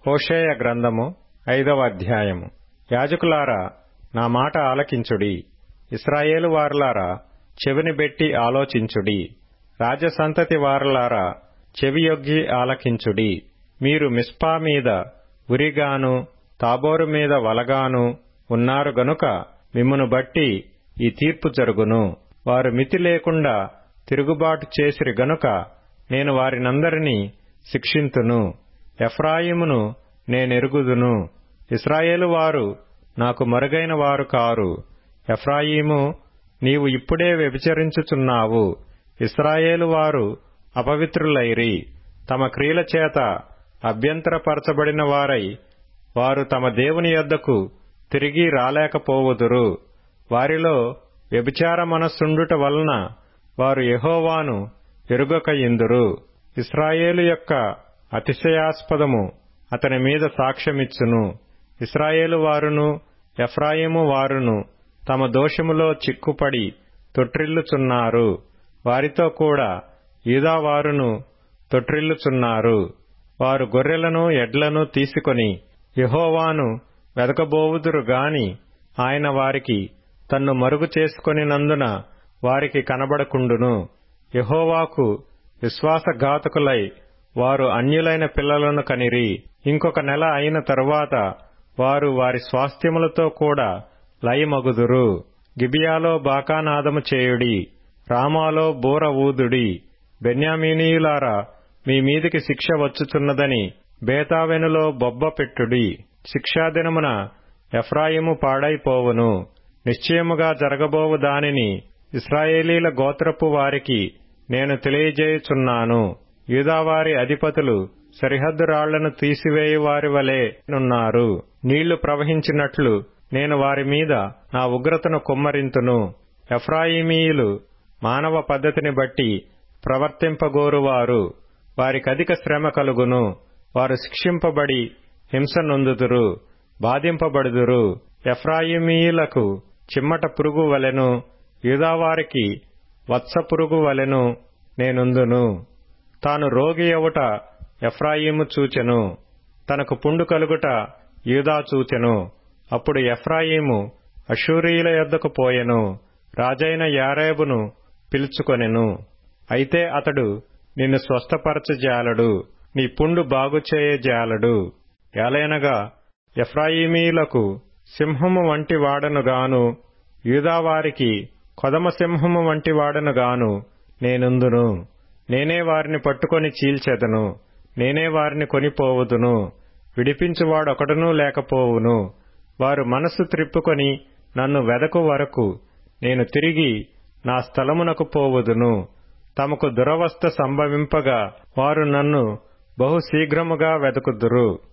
హోషేయ గ్రంథము ఐదవ అధ్యాయము యాజకులారా నా మాట ఆలకించుడి ఇస్రాయేలు వారలారా చెవిని బెట్టి ఆలోచించుడి రాజసంతతి వారలారా చెవియొగ్గి ఆలకించుడి మీరు మిస్పా మీద ఉరిగాను తాబోరు మీద వలగాను ఉన్నారు గనుక మిమ్మును బట్టి ఈ తీర్పు జరుగును వారు మితి లేకుండా తిరుగుబాటు చేసిరి గనుక నేను వారినందరినీ శిక్షింతును ఎఫ్రాయిమును నేనెరుగుదును ఇస్రాయేలు వారు నాకు మరుగైన వారు కారు ఎఫ్రాయిము నీవు ఇప్పుడే వ్యభిచరించుచున్నావు ఇస్రాయేలు వారు అపవిత్రులైరి తమ క్రియల చేత అభ్యంతరపరచబడిన వారై వారు తమ దేవుని యొద్దకు తిరిగి రాలేకపోవుదురు వారిలో వ్యభిచార మనస్సుండుట వలన వారు యెహోవాను ఎరుగక ఇందురు ఇస్రాయేలు యొక్క అతిశయాస్పదము అతని మీద సాక్ష్యమిచ్చును ఇస్రాయేలు వారును ఎఫ్రాయిము వారును తమ దోషములో చిక్కుపడి తొట్రిల్లుచున్నారు వారితో కూడా యూదావారును తొట్రిల్లుచున్నారు వారు గొర్రెలను ఎడ్లను తీసుకొని యెహోవాను వెదకబోవుదురు గాని ఆయన వారికి తన్ను మరుగు చేసుకొనినందున వారికి కనబడకుండును యెహోవాకు విశ్వాసఘాతకులై వారు అన్యులైన పిల్లలను కనిరి ఇంకొక నెల అయిన తరువాత వారు వారి స్వాస్థ్యములతో కూడా లయమగుదురు గిబియాలో బాకానాదము చేయుడి రామాలో బూర ఊదుడి బెన్యామీనీయులారా మీ మీదికి శిక్ష వచ్చుచున్నదని బేతావెనులో బొబ్బ పెట్టుడి శిక్షాదినమున ఎఫ్రాయిము పాడైపోవును నిశ్చయముగా జరగబోవు దానిని ఇస్రాయేలీల గోత్రపు వారికి నేను తెలియజేయుచున్నాను యూదావారి అధిపతులు సరిహద్దు రాళ్లను తీసివేయు వారి వలె నున్నారు నీళ్లు ప్రవహించినట్లు నేను వారి మీద నా ఉగ్రతను కుమ్మరింతును ఎఫ్రాయిమీయులు మానవ పద్ధతిని బట్టి ప్రవర్తింపగోరువారు వారికధిక శ్రమ కలుగును వారు శిక్షింపబడి హింస నొందుదురు బాధింపబడుదురు ఎఫ్రాయిమీయులకు చిమ్మట పురుగు వలెను యూదావారికి వత్స పురుగు వలెను నేనుందును తాను రోగి అవుట ఎఫ్రాయిము చూచెను తనకు పుండు కలుగుట యూదా చూచెను అప్పుడు ఎఫ్రాయిము అషూరియుల యొద్దకు పోయెను రాజైన యారేబును పిలుచుకొనెను అయితే అతడు నిన్ను స్వస్థపరచజాలడు నీ పుండు బాగుచేయజాలడు ఏలైనగా ఎఫ్రాయిమీలకు సింహము వంటి వాడనుగాను యూదావారికి కొదమ సింహము వంటి వాడనుగాను నేనుందును నేనే వారిని పట్టుకొని చీల్చెదను నేనే వారిని కొనిపోవుదును విడిపించువాడొకడునూ లేకపోవును వారు మనస్సు త్రిప్పుకొని నన్ను వెదకు వరకు నేను తిరిగి నా స్థలమునకు పోవుదును తమకు దురవస్థ సంభవింపగా వారు నన్ను బహు శీఘ్రముగా వెదకుదురు